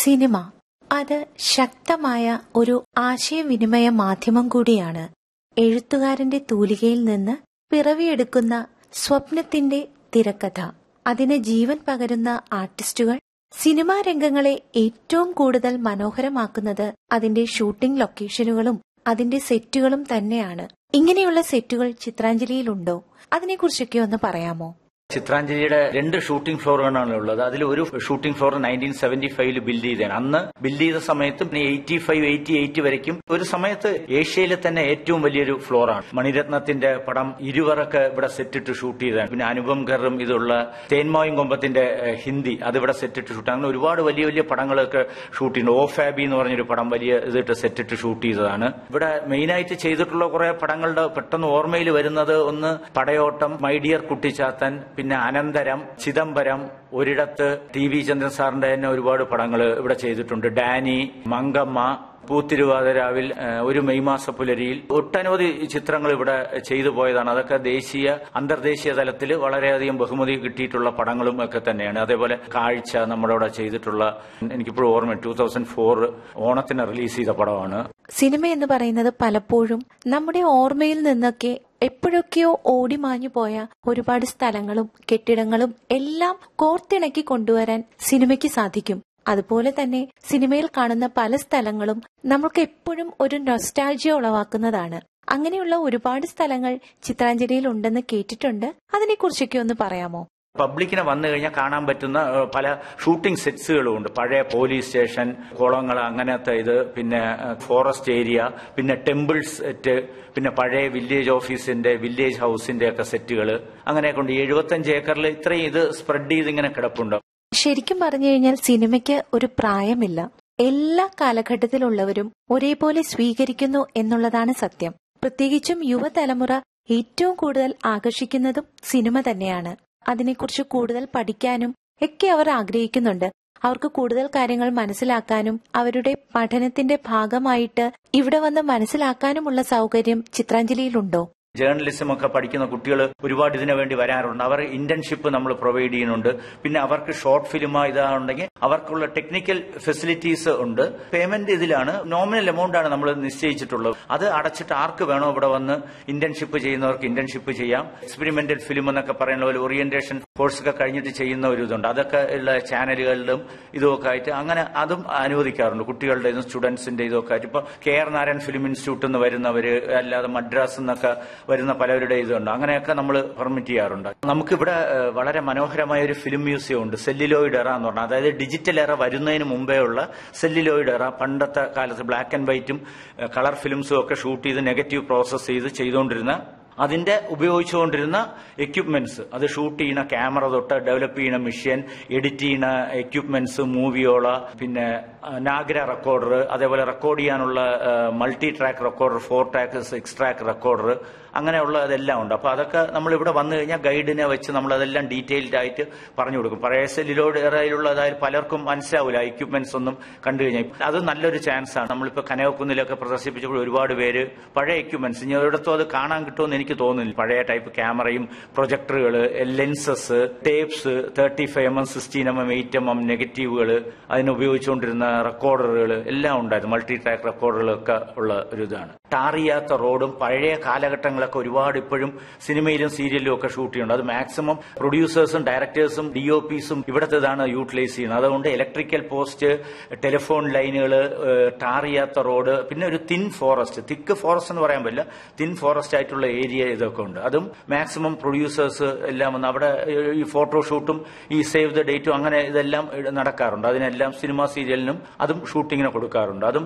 cinema അത് ശക്തമായ ഒരു ആശയവിനിമയ മാധ്യമം കൂടിയാണ് എഴുത്തുകാരന്റെ തൂലികയിൽ നിന്ന് പിറവിയെടുക്കുന്ന സ്വപ്നത്തിന്റെ തിരക്കഥ അതിന് ജീവൻ പകരുന്ന ആർട്ടിസ്റ്റുകൾ സിനിമാ രംഗങ്ങളെ ഏറ്റവും കൂടുതൽ മനോഹരമാക്കുന്നത് അതിന്റെ ഷൂട്ടിംഗ് ലൊക്കേഷനുകളും അതിന്റെ സെറ്റുകളും തന്നെയാണ് ഇങ്ങനെയുള്ള സെറ്റുകൾ ചിത്രാഞ്ജലിയിലുണ്ടോ അതിനെക്കുറിച്ചൊക്കെ ഒന്ന് പറയാമോ ചിത്രാഞ്ജലിയുടെ രണ്ട് ഷൂട്ടിംഗ് ഫ്ലോറുകളാണ് ഉള്ളത് അതിൽ ഒരു ഷൂട്ടിംഗ് ഫ്ലോർ നയൻറ്റീൻ സെവന്റി ഫൈവില് ബിൽഡ് ചെയ്തതാണ് അന്ന് ബിൽഡ് ചെയ്ത സമയത്ത് എയ്റ്റി ഫൈവ് എയ്റ്റി എയ്റ്റ് വരയ്ക്കും ഒരു സമയത്ത് ഏഷ്യയിലെ തന്നെ ഏറ്റവും വലിയൊരു ഫ്ലോറാണ് മണിരത്നത്തിന്റെ പടം ഇരുവറൊക്കെ ഇവിടെ സെറ്റിട്ട് ഷൂട്ട് ചെയ്തതാണ് പിന്നെ അനുപം ഖറും ഇതുള്ള തേന്മായും കൊമ്പത്തിന്റെ ഏഹ്, ഹിന്ദി അതിവിടെ സെറ്റിട്ട് ഷൂട്ട് അങ്ങനെ ഒരുപാട് വലിയ വലിയ പടങ്ങളൊക്കെ ഷൂട്ട് ചെയ്യുന്നു ഓ ഫാബി എന്ന് പറഞ്ഞൊരു പടം വലിയ ഇതിട്ട് സെറ്റിട്ട് ഷൂട്ട് ചെയ്തതാണ് ഇവിടെ മെയിനായിട്ട് ചെയ്തിട്ടുള്ള കുറെ പടങ്ങളുടെ പെട്ടെന്ന് ഓർമ്മയിൽ വരുന്നത് ഒന്ന് പടയോട്ടം മൈഡിയർ കുട്ടിച്ചാത്തൻ പിന്നെ അനന്തരം ചിദംബരം ഒരിടത്ത് ടി വി ചന്ദ്രൻ സാറിന്റെ തന്നെ ഒരുപാട് പടങ്ങൾ ഇവിടെ ചെയ്തിട്ടുണ്ട് ഡാനി മങ്കമ്മ പൂത്തിരുവാതിരാവിൽ ഏഹ്, ഒരു മെയ് മാസ പുലരിയിൽ ഒട്ടനവധി ചിത്രങ്ങൾ ഇവിടെ ചെയ്തു പോയതാണ് അതൊക്കെ ദേശീയ അന്തർദേശീയ തലത്തിൽ വളരെയധികം ബഹുമതി കിട്ടിയിട്ടുള്ള പടങ്ങളും ഒക്കെ തന്നെയാണ് അതേപോലെ കാഴ്ച നമ്മുടെ ഇവിടെ ചെയ്തിട്ടുള്ള എനിക്കിപ്പോഴും ഓർമ്മ ടൂ തൗസൻഡ് ഫോർ ഓണത്തിന് റിലീസ് ചെയ്ത പടമാണ് സിനിമ എന്ന് പറയുന്നത് പലപ്പോഴും നമ്മുടെ ഓർമ്മയിൽ നിന്നൊക്കെ എപ്പോഴൊക്കെയോ ഓടിമാഞ്ഞു പോയ ഒരുപാട് സ്ഥലങ്ങളും കെട്ടിടങ്ങളും എല്ലാം കോർത്തിണക്കി കൊണ്ടുവരാൻ സിനിമയ്ക്ക് സാധിക്കും അതുപോലെ തന്നെ സിനിമയിൽ കാണുന്ന പല സ്ഥലങ്ങളും നമുക്ക് എപ്പോഴും ഒരു നൊസ്റ്റാൾജിയ ഉളവാക്കുന്നതാണ് അങ്ങനെയുള്ള ഒരുപാട് സ്ഥലങ്ങൾ ചിത്രാഞ്ജലിയിൽ ഉണ്ടെന്ന് കേട്ടിട്ടുണ്ട് അതിനെക്കുറിച്ചൊക്കെ ഒന്ന് പറയാമോ പബ്ലിക്കിനെ വന്നു കഴിഞ്ഞാൽ കാണാൻ പറ്റുന്ന ഏഹ്, പല ഷൂട്ടിംഗ് സെറ്റ്സുകളും ഉണ്ട് പഴയ പോലീസ് സ്റ്റേഷൻ കുളങ്ങൾ അങ്ങനത്തെ ഇത് പിന്നെ ഏഹ്, ഫോറസ്റ്റ് ഏരിയ പിന്നെ ടെമ്പിൾ സെറ്റ് പിന്നെ പഴയ വില്ലേജ് ഓഫീസിന്റെ വില്ലേജ് ഹൗസിന്റെ ഒക്കെ സെറ്റുകൾ അങ്ങനെയൊക്കെ ഉണ്ട് എഴുപത്തഞ്ച് ഏക്കറിൽ ഇത്രയും ഇത് സ്പ്രെഡ് ചെയ്ത് ഇങ്ങനെ കിടപ്പുണ്ട് ശരിക്കും പറഞ്ഞു കഴിഞ്ഞാൽ സിനിമയ്ക്ക് ഒരു പ്രായമില്ല എല്ലാ കാലഘട്ടത്തിലുള്ളവരും ഒരേപോലെ സ്വീകരിക്കുന്നു എന്നുള്ളതാണ് സത്യം പ്രത്യേകിച്ചും യുവതലമുറ ഏറ്റവും കൂടുതൽ ആകർഷിക്കുന്നതും സിനിമ തന്നെയാണ് അതിനെക്കുറിച്ച് കൂടുതൽ പഠിക്കാനും ഒക്കെ അവർ ആഗ്രഹിക്കുന്നുണ്ട് അവർക്ക് കൂടുതൽ കാര്യങ്ങൾ മനസ്സിലാക്കാനും അവരുടെ പഠനത്തിന്റെ ഭാഗമായിട്ട് ഇവിടെ വന്ന് മനസ്സിലാക്കാനുമുള്ള സൗകര്യം ചിത്രാഞ്ജലിയിലുണ്ടോ ജേർണലിസം ഒക്കെ പഠിക്കുന്ന കുട്ടികൾ ഒരുപാട് ഇതിനു വേണ്ടി വരാറുണ്ട് അവർ ഇന്റേൺഷിപ്പ് നമ്മൾ പ്രൊവൈഡ് ചെയ്യുന്നുണ്ട് പിന്നെ അവർക്ക് ഷോർട്ട് ഫിലിം ഇതാണെങ്കിൽ അവർക്കുള്ള ടെക്നിക്കൽ ഫെസിലിറ്റീസ് ഉണ്ട് പേയ്മെന്റ് ഇതിലാണ് നോമിനൽ എമൗണ്ട് ആണ് നമ്മൾ നിശ്ചയിച്ചിട്ടുള്ളത് അത് അടച്ചിട്ട് ആർക്ക് വേണോ ഇവിടെ വന്ന് ഇന്റേൺഷിപ്പ് ചെയ്യുന്നവർക്ക് ഇന്റേൺഷിപ്പ് ചെയ്യാം എക്സ്പെരിമെന്റൽ ഫിലിം എന്നൊക്കെ പറയുന്ന പോലെ ഓറിയന്റേഷൻ കോഴ്സ് ഒക്കെ കഴിഞ്ഞിട്ട് ചെയ്യുന്ന ഒരു ഇതുണ്ട് അതൊക്കെ ഉള്ള ചാനലുകളിലും ഇതുമൊക്കെ ആയിട്ട് അങ്ങനെ അതും അനുവദിക്കാറുണ്ട് കുട്ടികളുടെ ഇതും സ്റ്റുഡൻസിന്റെ ഇതൊക്കെ ആയിട്ട് ഇപ്പൊ കെ ആർ നാരായൺ ഫിലിം ഇൻസ്റ്റിറ്റ്യൂട്ടിൽ നിന്ന് വരുന്നവര് അല്ലാതെ മദ്രാസ് നിന്നൊക്കെ വരുന്ന പലവരുടെ ഇതുണ്ട് അങ്ങനെയൊക്കെ നമ്മൾ പെർമിറ്റ് ചെയ്യാറുണ്ട് നമുക്കിവിടെ ഏഹ്, വളരെ മനോഹരമായ ഒരു ഫിലിം മ്യൂസിയം ഉണ്ട് സെല്ലിലോയിഡ് എറ എന്ന് പറഞ്ഞാൽ അതായത് ഡിജിറ്റൽ എറ വരുന്നതിന് മുമ്പേ ഉള്ള സെല്ലിലോയിഡ് എറ പണ്ടത്തെ കാലത്ത് ബ്ലാക്ക് ആൻഡ് വൈറ്റും കളർ ഫിലിംസും ഒക്കെ ഷൂട്ട് ചെയ്ത് നെഗറ്റീവ് പ്രോസസ്സ് ചെയ്ത് ചെയ്തുകൊണ്ടിരുന്ന അതിന്റെ ഉപയോഗിച്ചുകൊണ്ടിരുന്ന എക്യുപ്മെന്റ്സ് അത് ഷൂട്ട് ചെയ്യുന്ന ക്യാമറ തൊട്ട് ഡെവലപ്പ് ചെയ്യുന്ന മെഷീൻ എഡിറ്റ് ചെയ്യുന്ന എക്യുപ്മെന്റ്സ് മൂവിയോള പിന്നെ ആ, നാഗ്ര റെക്കോർഡർ അതേപോലെ റെക്കോർഡ് ചെയ്യാനുള്ള multi track recorder four track six track recorder അങ്ങനെയുള്ള അതെല്ലാം ഉണ്ട് അപ്പൊ അതൊക്കെ നമ്മൾ ഇവിടെ വന്നു കഴിഞ്ഞാൽ ഗൈഡിനെ വെച്ച് നമ്മൾ അതെല്ലാം ഡീറ്റെയിൽഡ് ആയിട്ട് പറഞ്ഞു കൊടുക്കും പഴയ സെല്ലിലോട് ഏറയിലുള്ള അതായത് പലർക്കും മനസ്സിലാവില്ല എക്യുപ്മെന്റ്സ് ഒന്നും കണ്ടു കഴിഞ്ഞാൽ അത് നല്ലൊരു ചാൻസ് ആണ് നമ്മളിപ്പോ കനകക്കുന്നിലൊക്കെ പ്രദർശിപ്പിച്ചപ്പോൾ ഒരുപാട് പേര് പഴയ എക്യുപ്മെന്റ്സ് ഇനി ഒരിടത്തും അത് കാണാൻ കിട്ടുമെന്ന് എനിക്ക് തോന്നുന്നില്ല പഴയ ടൈപ്പ് ക്യാമറയും പ്രൊജക്ടറുകൾ lenses tapes thirty five M M sixteen M M eight M M നെഗറ്റീവുകൾ അതിന് ഉപയോഗിച്ചുകൊണ്ടിരുന്ന റെക്കോർഡറുകൾ എല്ലാം ഉണ്ടായിരുന്നു മൾട്ടി ട്രാക്ക് റെക്കോർഡറുകളൊക്കെ ഉള്ള ഒരു ഇതാണ് ടാർ ചെയ്യാത്ത റോഡും പഴയ കാലഘട്ടങ്ങളൊക്കെ ഒരുപാട് ഇപ്പോഴും സിനിമയിലും സീരിയലിലും ഒക്കെ ഷൂട്ട് ചെയ്യുന്നുണ്ട് അത് മാക്സിമം പ്രൊഡ്യൂസേഴ്സും ഡയറക്ടേഴ്സും ഡി ഒ പിസും ഇവിടത്തേതാണ് യൂട്ടിലൈസ് ചെയ്യുന്നത് അതുകൊണ്ട് ഇലക്ട്രിക്കൽ പോസ്റ്റ് ടെലിഫോൺ ലൈനുകൾ ടാർ ചെയ്യാത്ത റോഡ് പിന്നെ ഒരു തിൻ ഫോറസ്റ്റ് തിക്ക് ഫോറസ്റ്റ് എന്ന് പറയാൻ പറ്റില്ല തിൻ ഫോറസ്റ്റ് ആയിട്ടുള്ള ഏരിയ ഇതൊക്കെ ഉണ്ട് അതും മാക്സിമം പ്രൊഡ്യൂസേഴ്സ് എല്ലാം വന്ന് അവിടെ ഈ ഫോട്ടോഷൂട്ടും ഈ സേവ് ദ ഡേറ്റും അങ്ങനെ ഇതെല്ലാം നടക്കാറുണ്ട് അതിനെല്ലാം സിനിമ സീരിയലിനും അതും ഷൂട്ടിങ്ങിന് കൊടുക്കാറുണ്ട് അതും